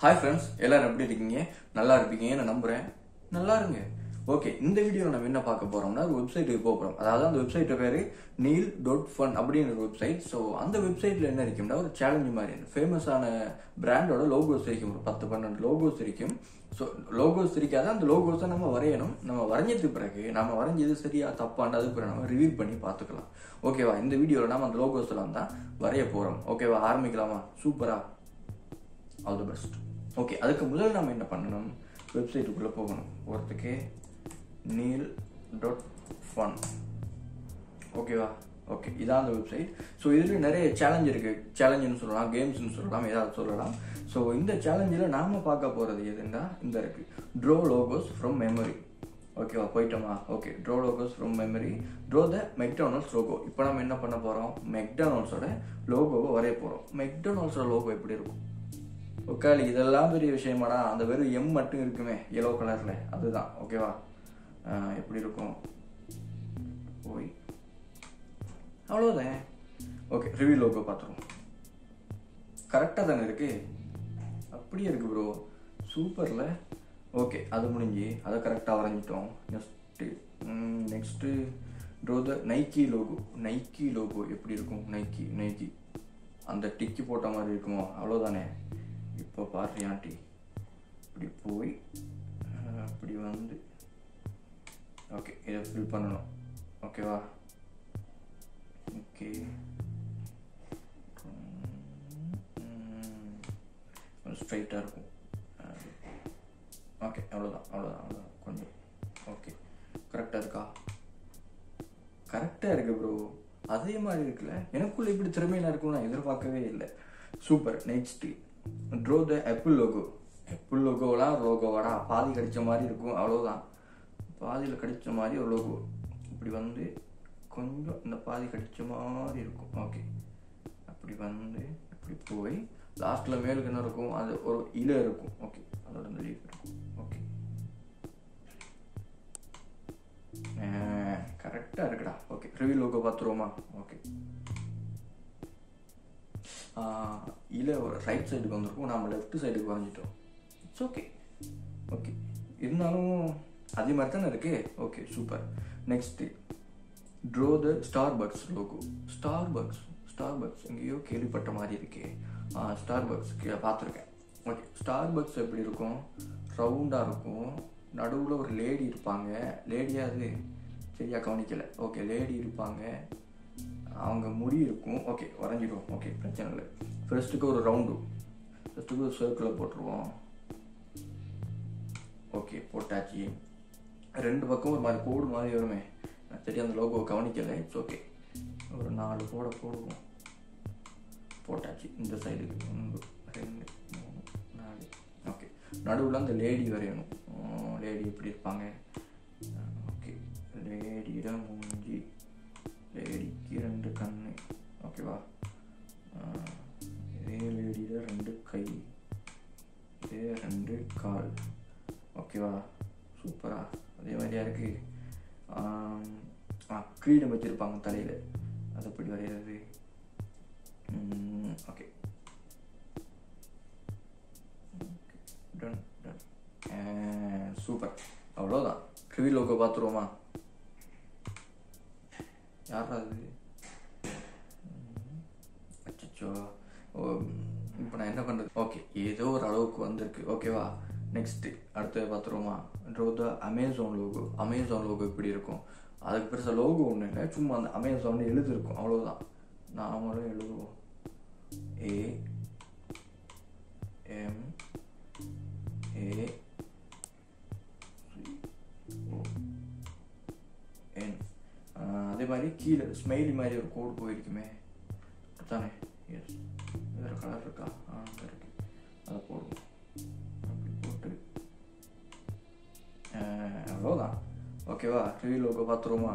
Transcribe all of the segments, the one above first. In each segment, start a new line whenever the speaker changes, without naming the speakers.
Hi friends எல்லாரும் எப்படி இருக்கீங்க நல்லா இருப்பீங்கன்னு நான் நம்புறேன் நல்லா இருங்க ஓகே இந்த வீடியோ நம்ம என்ன பார்க்க போறோம்னா ஒரு வெப்சைட்டுக்கு போக போறோம் அதாவது அந்த வெப்சைட் பேரு நீல் டாட் ஃபன் அப்படின்னு ஒரு வெப்சைட் ஸோ அந்த வெப்சைட்ல என்ன இருக்கும்னா ஒரு சேலஞ்சு மாதிரி ஃபேமஸான பிராண்டோட லோகோஸ் இருக்கும் ஒரு பத்து பன்னெண்டு லோகோஸ் இருக்கும் ஸோ லோகோஸ் இருக்காது அந்த லோகோஸை நம்ம வரையணும் நம்ம வரைஞ்சதுக்கு பிறகு நம்ம வரைஞ்சது சரியா தப்பான்னு அதுக்கு பிறகு நம்ம ரிவ்யூ பண்ணி பார்த்துக்கலாம் ஓகேவா இந்த வீடியோவில் நம்ம அந்த லோகோஸ் எல்லாம் தான் வரைய போறோம் ஓகேவா ஆரம்பிக்கலாமா சூப்பரா ஆல் தி பெஸ்ட் ஓகே அதுக்கு முதல்ல நம்ம என்ன பண்ணணும் வெப்சைட்டுக்குள்ளே போகணும் போகிறதுக்கு நீல் டாட் ஃபன் ஓகேவா ஓகே இதான் அந்த வெப்சைட் ஸோ இதில் நிறைய சேலஞ்ச் இருக்கு சேலஞ்சுன்னு சொல்லலாம் கேம்ஸ்னு சொல்லலாம் ஏதாவது சொல்லலாம் ஸோ இந்த சேலஞ்சில் நாம பார்க்க போகிறது எதுன்னா இந்த இருக்கு ட்ரோ லோகோஸ் ஃப்ரம் மெமரி ஓகேவா போயிட்டோமா okay draw logos from memory draw the McDonald's logo இப்போ நம்ம என்ன பண்ண போகிறோம் மெக்டானல்ஸோட லோகோவை வரைய போகிறோம் மெக்டானல்ஸோட லோகோ எப்படி இருக்கும் உக்காலி இதெல்லாம் பெரிய விஷயமாடா அந்த வெறும் எம் மட்டும் இருக்குமே எல்லோ கலரில் அதுதான் ஓகேவா ஆஹ் எப்படி இருக்கும் ஓய் அவ்வளோதான் ஓகே ரிவ்யூ லோகோ பார்த்துருவோம் கரெக்டாக தானே இருக்கு அப்படியே இருக்கு ப்ரோ சூப்பரில் ஓகே அது முடிஞ்சு அதை கரெக்டாக வரைஞ்சிட்டோம் next next draw the Nike logo Nike logo எப்படி இருக்கும் நைக்கி நைக்கி அந்த டிக்கி போட்ட மாதிரி இருக்குமோ அவ்வளோதானே இப்போ பாரு ஆண்டி இப்படி போய் அஹ், அப்படி வந்து ஓகே இதை ஃபில் பண்ணணும் ஓகேவா ஓகே ஸ்ட்ரைட்டாக இருக்கும் ஓகே அவ்வளோதான் அவ்வளோதான் அவ்வளோதான் கொஞ்சம் ஓகே கரெக்டாக இருக்கா கரெக்டாக இருக்கு ப்ரோ அதே மாதிரி இருக்குல்ல எனக்குள்ள இப்படி திறமையில இருக்கும் நான் எதிர்பார்க்கவே இல்லை super next draw the Apple logo Apple லோகோலாம் லோகோவாடா பாதி கடிச்ச மாதிரி இருக்கும் அவ்வளோதான் பாதியில் கடிச்ச மாதிரி ஒரு லோகோ இப்படி வந்து கொஞ்சம் இந்த பாதி கடிச்ச மாதிரி இருக்கும் ஓகே அப்படி வந்து இப்படி போய் லாஸ்ட்டில் மேலுக்கு என்ன இருக்கும் அது ஒரு இலை இருக்கும் ஓகே அதோட இந்த லீஃப் இருக்கும் ஓகே கரெக்டாக இருக்குடா ஓகே ரிவ்யூ லோகோ பார்த்துருவோமா ஓகே இல்லை ஒரு ரைட் சைடுக்கு வந்திருக்கும் நம்ம லெஃப்ட் சைடுக்கு வரைஞ்சிட்டோம் இட்ஸ் ஓகே ஓகே இருந்தாலும் அதே மாதிரி தானே இருக்கு okay super next draw the Starbucks logo Starbucks Starbucks எங்கேயோ கேள்விப்பட்ட மாதிரி இருக்கே ஸ்டார் பக்ஸ் கீழே பார்த்துருக்கேன் ஓகே ஸ்டார் பக்ஸ் எப்படி இருக்கும் ரவுண்டாக இருக்கும் நடுவில் ஒரு லேடி இருப்பாங்க லேடியாக அது சரியா கவனிக்கல ஓகே லேடி இருப்பாங்க அவங்க முடி இருக்கும் ஓகே வரைஞ்சிடுவோம் ஓகே பிரச்சனை இல்லை ஃபர்ஸ்ட்டுக்கு ஒரு ரவுண்டு ஃபர்ஸ்ட்டுக்கு ஒரு சர்க்கிளில் போட்டுருவோம் ஓகே போட்டாச்சு ரெண்டு பக்கம் ஒரு மாதிரி கோடு மாதிரி வருமே நான் சரி அந்த லோகோ கவனிக்கல இட்ஸ் ஓகே ஒரு நாலு கோடை போடுவோம் போட்டாச்சு இந்த சைடுக்கு ஒன்று ரெண்டு மூணு நாலு ஓகே நடுவில் அந்த லேடி வரையணும் லேடி எப்படி இருப்பாங்க ஓகே லேடியிட மூஞ்சி லேடிக்கு ரெண்டு கண்ணு ஓகேவா ஆஹ், இதே லேடியிட ரெண்டு கை இதே ரெண்டு கால் ஓகேவா சூப்பரா அதே மாதிரியா இருக்கு ஆம், ஆ கிரீடம் வச்சிருப்பாங்க தலையில் அது எப்படி வரைகிறது ஓகே டன் டன் சூப்பர் அவ்வளோதான் ரிவ்யூ லோகோ பார்த்துருவோமா யாரா அது அச்சோ ஓ இப்போ நான் என்ன பண்ணுறது ஓகே ஏதோ ஒரு அளவுக்கு வந்திருக்கு ஓகேவா நெக்ஸ்ட்டு அடுத்து பார்த்துருவோமா draw the Amazon logo Amazon logo இப்படி இருக்கும் அதுக்கு பெருசாக லோகோ ஒன்றும் இல்லை சும்மா அந்த அமேசான் எழுது இருக்கும் அவ்வளோதான் நாமளும் எழுதுவோம் ஏ எம் ஏ ஓ என் அதே மாதிரி கீழே ஸ்மைலி மாதிரி ஒரு கோடு போயிருக்குமே தானே எஸ் வேறு கலர் இருக்கா ஆ அங்க இருக்கு அதை போடுவோம் அப்படி போட்டு அஹ், அவ்வளோதான் ஓகேவா ரிவ்யூ லோகோ பார்த்துருவோமா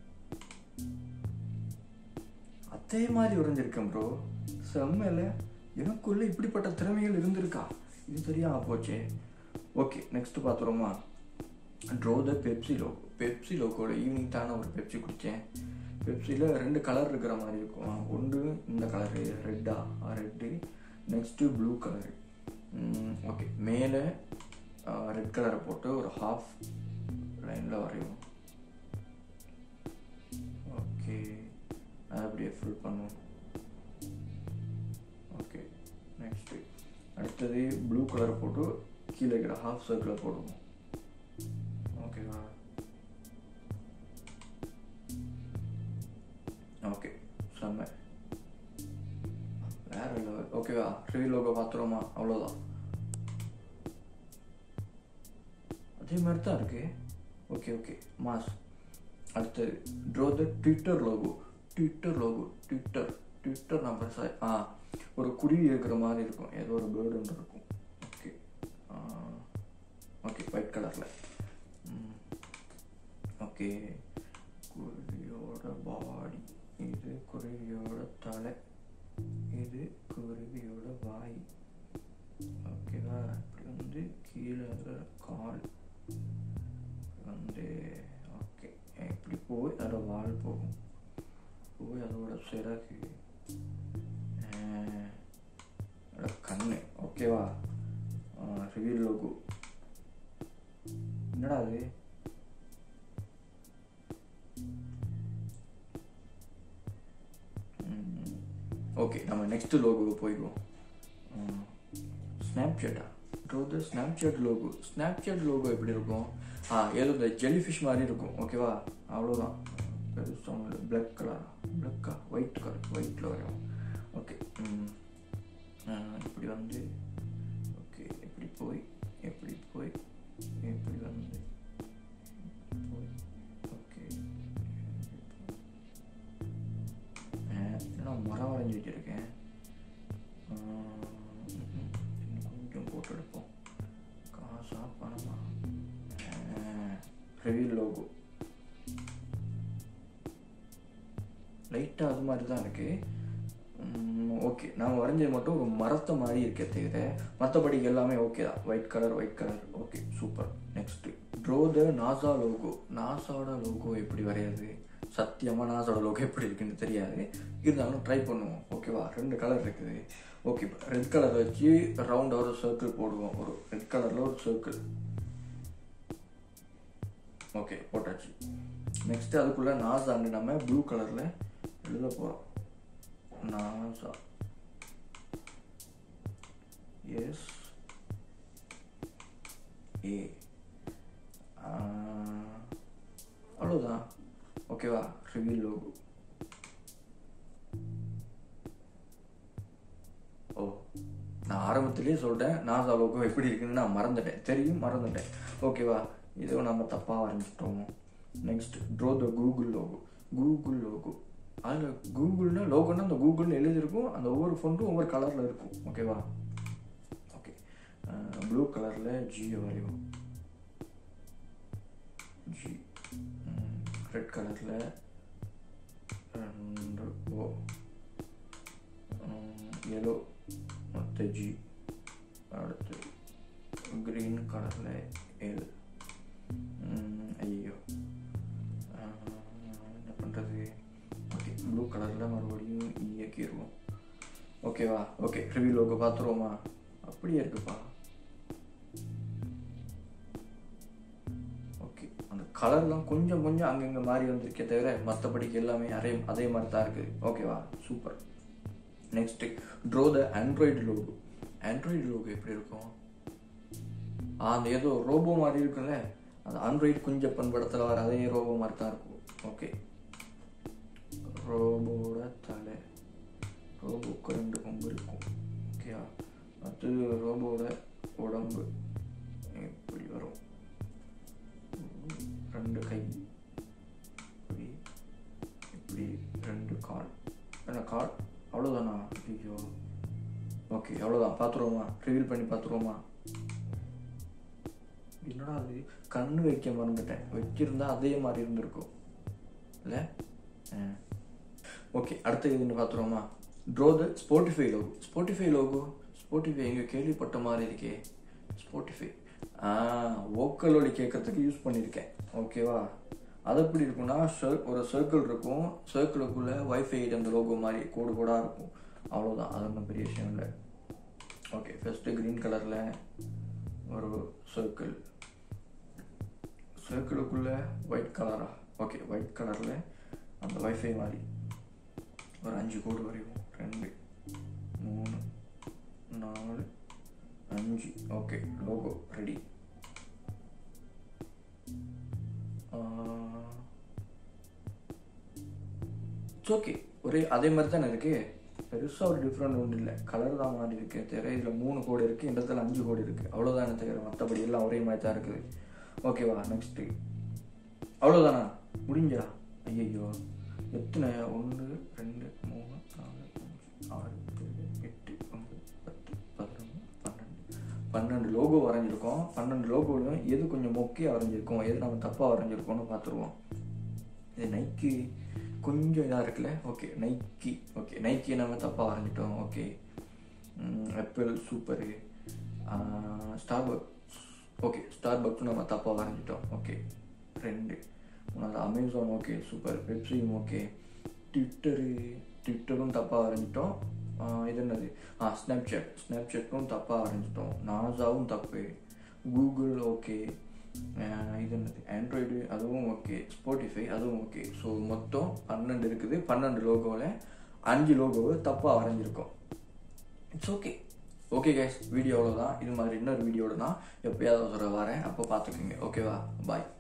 அதே மாதிரி உறைஞ்சிருக்கேன் ப்ரோ செம்மல எனக்குள்ள இப்படிப்பட்ட திறமைகள் இருந்திருக்கா இது தெரியாம போச்சே ஓகே நெக்ஸ்ட் பார்த்துருவோமா draw the Pepsi logo Pepsi லோகோவில் ஈவினிங் தானே ஒரு பெப்சி குடித்தேன் பெப்சியில் ரெண்டு கலர் இருக்கிற மாதிரி இருக்கும் ஒன்று இந்த கலரு ரெட்டா red next blue colour okay மேலே ரெட் கலரை போட்டு ஒரு ஹாஃப் லைனில் வரையும் ஓகே அதை அப்படியே ஃபில் பண்ணுவோம் ஓகே நெக்ஸ்ட்டு அடுத்தது ப்ளூ கலர் போட்டு கீழே இருக்கிற ஹாஃப் சர்க்கிளை போடுவோம் ஓகேவா ஓகே செம்ம வேற லெவல் ஓகேவா ரிவீல் லோகோ பார்த்துருவோமா அவ்வளோதான் அதே மாதிரி தான் இருக்கு ஓகே ஓகே மாஸ் அடுத்தது draw the Twitter logo Twitter logo Twitter Twitter number sir ஆ ஒரு குருவி இருக்கிற மாதிரி இருக்கும் ஏதோ ஒரு பேர்டு ஒன்று இருக்கும் ஓகே ஓகே ஒயிட் கலரில் ஓகே குருவியோட பாடி இது குருவியோட தலை இது குருவியோட வாய் ஓகேவா இப்படி வந்து கீழே இருக்கிற கால் வந்து ஓகே இப்படி போய் அதோட வால் போகும் போய் அதோட சிறகு ஆஹ், அதோட கண்ணு ஓகேவா ரிவீல் லோகோ என்னடா அது ஓகே நம்ம நெக்ஸ்ட் லோகோவை போயிடுவோம் ஸ்னாப்சாட்டா draw the Snapchat logo Snapchat logo எப்படி இருக்கும் ஆ ஏதோ இந்த ஜெல்லி ஃபிஷ் மாதிரி இருக்கும் ஓகேவா அவ்வளோதான் பெருசாக பிளாக் கலர் பிளாக்கா ஒயிட் கலர் ஒயிட்டில் வரும் ஓகே இப்படி வந்து ஓகே இப்படி போய் எப்படி போய் இப்படி வந்து போய் ஓகே நான் மரம் வரைஞ்சி வச்சிருக்கேன் ஆஹ், ம்ம். இன்னும் கொஞ்சம் போட்டு எடுப்போம் காசா பணமா ரிவீல் லோகோ லைட்டாக அது மாதிரி தான் இருக்கு ஓகே நான் வரைஞ்சது மட்டும் ஒரு மரத்தை மாதிரி இருக்கே தவிர மற்றபடி எல்லாமே ஓகே தான் white colour white colour okay super next draw the NASA logo நாசாவோட லோகோ எப்படி வரையாது சத்தியமாக நாசாவோட லோகோ எப்படி இருக்குன்னு தெரியாது இருந்தாலும் ட்ரை பண்ணுவோம் ஓகேவா ரெண்டு கலர் இருக்குது ஓகே ரெட் கலர் வச்சு ரவுண்டாக ஒரு சர்க்கிள் போடுவோம் ஒரு ரெட் கலரில் ஒரு சர்க்கிள் ஓகே போட்டாச்சு நெக்ஸ்ட் அதுக்குள்ள நாசான்னு நம்ம ப்ளூ கலர்ல எழுத போறோம் நாசா எஸ் ஏ அவ்வளோதான் ஓகேவா ரிவீல் லோகோ ஓ நான் ஆரம்பத்திலேயே சொல்லிட்டேன் நாசா லோகோ எப்படி இருக்குன்னு நான் மறந்துட்டேன் தெரியும் மறந்துட்டேன் ஓகேவா இதோ நம்ம தப்பாக வரைஞ்சிட்டோம் next draw the Google logo Google logo அதில் கூகுள்னா லோகோன்னா அந்த கூகுள்னு எழுதியிருக்கும் அந்த ஒவ்வொரு ஃபோன்ட்டும் ஒவ்வொரு கலரில் இருக்கும் ஓகேவா ஓகே ப்ளூ கலரில் ஜியோ வரையும் ஜி ரெட் கலரில் ரெண்டு ஓ எல்லோ மற்ற ஜி அடுத்து க்ரீன் கலரில் எல் ஐயோ ஆஹ், என்ன பண்ணுறது ஓகே ப்ளூ கலரில் மறுபடியும் இயக்கிடுவோம் ஓகேவா ஓகே ரிவ்யூ லோகோ பார்த்துருவோமா அப்படியே இருக்குப்பா ஓகே அந்த கலர்லாம் கொஞ்சம் கொஞ்சம் அங்கங்கே மாறி வந்திருக்கே தவிர மற்றபடிக்கு எல்லாமே அதே அதே மாதிரி தான் இருக்குது ஓகேவா super next draw the Android logo Android logo எப்படி இருக்கும் ஆ, அந்த ஏதோ ரோபோ மாதிரி இருக்குல்ல அந்த ஆண்ட்ராய்டு குஞ்சப்பன் படத்தில் வர அதே ரோபோ மாதிரி தான் இருக்கும் ஓகே ரோபோட தலை ரோபோக்கு ரெண்டு கொம்பு இருக்கும் ஓகேயா அடுத்தது ரோபோட உடம்பு இப்படி வரும் ரெண்டு கை இப்படி இப்படி ரெண்டு கால் என்ன கால் அவ்வளோதானா ஐயோ ஓகே அவ்வளோதான் பார்த்துருவோமா ரிவீல் பண்ணி பார்த்துருவோமா என்னடா அது கண்ணு வைக்க மறந்துட்டேன் வச்சிருந்தா அதே மாதிரி இருந்திருக்கும் இல்லை ஓகே அடுத்த இதுன்னு பார்த்துருவோமா draw the Spotify logo Spotify logo Spotify எங்கே கேள்விப்பட்ட மாதிரி இருக்கே ஸ்போட்டிஃபை ஆ ஓக்கலோடி கேட்கறதுக்கு யூஸ் பண்ணியிருக்கேன் ஓகேவா அது எப்படி இருக்கும்னா cir- ஒரு சர்க்கிள் இருக்கும் சர்க்கிளுக்குள்ளே வைஃபை அந்த லோகோ மாதிரி கோடு கோடாக இருக்கும் அவ்வளோதான் அது ஒன்றும் பெரிய விஷயம் இல்லை ஓகே ஃபஸ்ட்டு க்ரீன் கலரில் ஒரு சர்க்கிள் சர்க்கிளுக்குள்ள ஒயிட் கலரா ஓகே ஒயிட் கலரில் அந்த வைஃபை மாதிரி ஒரு அஞ்சு கோடு வரையும் ரெண்டு மூணு நாலு அஞ்சு okay logo ready it's okay ஒரே அதே மாதிரி தானே இருக்கு பெருசாக ஒரு டிஃப்ரெண்ட் ஒன்றும் இல்லை கலர் தான் மாறி இருக்கு தவிர இதில் மூணு கோடு இருக்குது இந்த இடத்துல அஞ்சு கோடு இருக்குது அவ்வளோதானே தவிர மற்றபடி எல்லாம் ஒரே மாதிரி தான் இருக்குது ஓகேவா நெக்ஸ்ட்டு அவ்வளோதானா முடிஞ்சா ஐயையோ எத்தனை ஒன்று ரெண்டு மூணு நாலு அஞ்சு ஆறு ஏழு எட்டு ஒன்பது பத்து பதினொன்று பன்னெண்டு பன்னெண்டு லோகோ வரைஞ்சிருக்கோம் பன்னெண்டு லோகோலையும் எது கொஞ்சம் மொக்கையாக வரைஞ்சிருக்கோம் எது நம்ம தப்பாக வரைஞ்சிருக்கோம்னு பார்த்துருவோம் இது நைக்கு கொஞ்சம் இதாக இருக்குல்ல ஓகே நைக்கி ஓகே நைக்கியை நம்ம தப்பாக வரைஞ்சிட்டோம் okay Apple super Starbuck okay ஸ்டார் பக்ஸும் நம்ம தப்பாக வரைஞ்சிட்டோம் ஓகே ரெண்டு மூணாவது அமேசான் ஓகே சூப்பர் வெப்சையும் ஓகே ட்விட்டரு ட்விட்டரும் தப்பாக வரைஞ்சிட்டோம் இது என்னது ஆ ஸ்னாப்சாட் ஸ்னாப்சாட்டும் தப்பாக வரைஞ்சிட்டோம் நாசாவும் தப்பு கூகுள் ஓகே இது என்னது ஆண்ட்ராய்டு அதுவும் ஓகே ஸ்போட்டிஃபை அதுவும் ஓகே ஸோ மொத்தம் பன்னெண்டு இருக்குது பன்னெண்டு லோகோவில் அஞ்சு லோகோவை தப்பாக வரைஞ்சிருக்கோம் it's okay okay guys video அவ்வளோதான் இது மாதிரி இன்னொரு வீடியோட தான் எப்பயாவது ஒரு வரேன் அப்போ பார்த்துக்கோங்க ஓகேவா பாய்